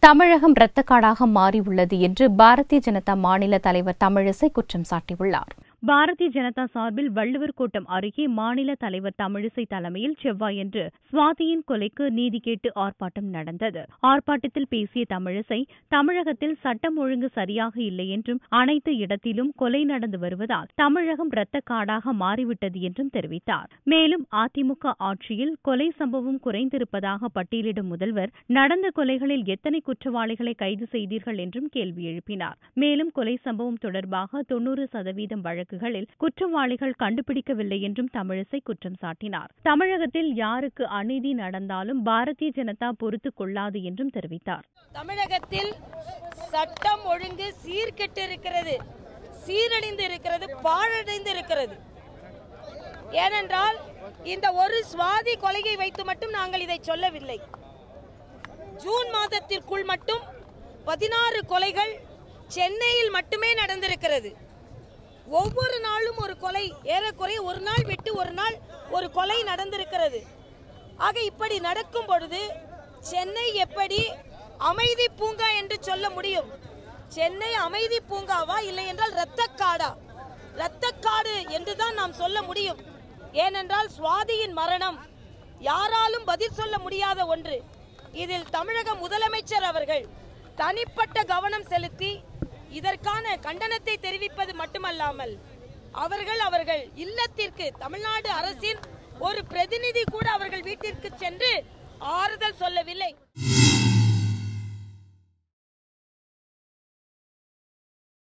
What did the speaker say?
தமிழகம் இரத்தக்காடாக மாறியுள்ளது என்று பாரதிய ஜனதா மாநில தலைவர் தமிழிசை குற்றம் சாட்டியுள்ளார் பாரதிய ஜனதா சார்பில் வள்ளுவர் கோட்டம் அருகே மாநில தலைவர் தமிழிசை தலைமையில் செவ்வாயன்று சுவாதியின் கொலைக்கு நீதி கேட்டு ஆர்ப்பாட்டம் நடந்தது ஆர்ப்பாட்டத்தில் பேசிய தமிழிசை தமிழகத்தில் சட்டம் ஒழுங்கு சரியாக இல்லை என்றும் அனைத்து இடத்திலும் கொலை நடந்து வருவதால் தமிழகம் இரத்தக்காடாக மாறிவிட்டது என்றும் தெரிவித்தார் மேலும் அதிமுக ஆட்சியில் கொலை சம்பவம் குறைந்திருப்பதாக பட்டியலிடும் முதல்வர் நடந்த கொலைகளில் எத்தனை குற்றவாளிகளை கைது செய்தீர்கள் என்றும் கேள்வி எழுப்பினார் மேலும் கொலை சம்பவம் தொடர்பாக தொன்னூறு சதவீதம் வழக்குகளில் குற்றவாளிகள் கண்டுபிடிக்கவில்லை என்றும் தமிழிசை குற்றம் சாட்டினார் தமிழகத்தில் யாருக்கு அநீதி நடந்தாலும் பாரதிய ஜனதா பொறுத்துக் கொள்ளாது என்றும் தெரிவித்தார் தமிழகத்தில் சட்டம் ஒழுங்கு சீர்கெட்டு இருக்கிறது சீரழிந்து இருக்கிறது பாழடைந்து இருக்கிறது ஏனென்றால் இந்த ஒரு சுவாதி கொலையை வைத்து மட்டும் நாங்கள் இதை சொல்லவில்லை ஜூன் மாதத்திற்குள் மட்டும் பதினாறு கொலைகள் சென்னையில் மட்டுமே நடந்திருக்கிறது ஒவ்வொரு நாளும் ஒரு கொலை ஏறக்குறைய ஒரு நாள் விட்டு ஒரு நாள் ஒரு கொலை நடந்திருக்கிறது ஆக இப்படி நடக்கும் பொழுது சென்னை எப்படி அமைதி பூங்கா என்று சொல்ல முடியும் சென்னை அமைதி பூங்காவா இல்லை என்றால் இரத்தக்காடா இரத்தக்காடு என்றுதான் நாம் சொல்ல முடியும் ஏனென்றால் சுவாதியின் மரணம் யாராலும் பதில் சொல்ல முடியாத ஒன்று இதில் தமிழக முதலமைச்சர் அவர்கள் தனிப்பட்ட கவனம் செலுத்தி இதற்கான கண்டனத்தை தெரிவிப்பது மட்டுமல்லாமல் அவர்கள் அவர்கள் இல்லத்திற்கு தமிழ்நாடு அரசின் ஒரு பிரதிநிதி கூட அவர்கள் வீட்டிற்கு சென்று ஆறுதல் சொல்லவில்லை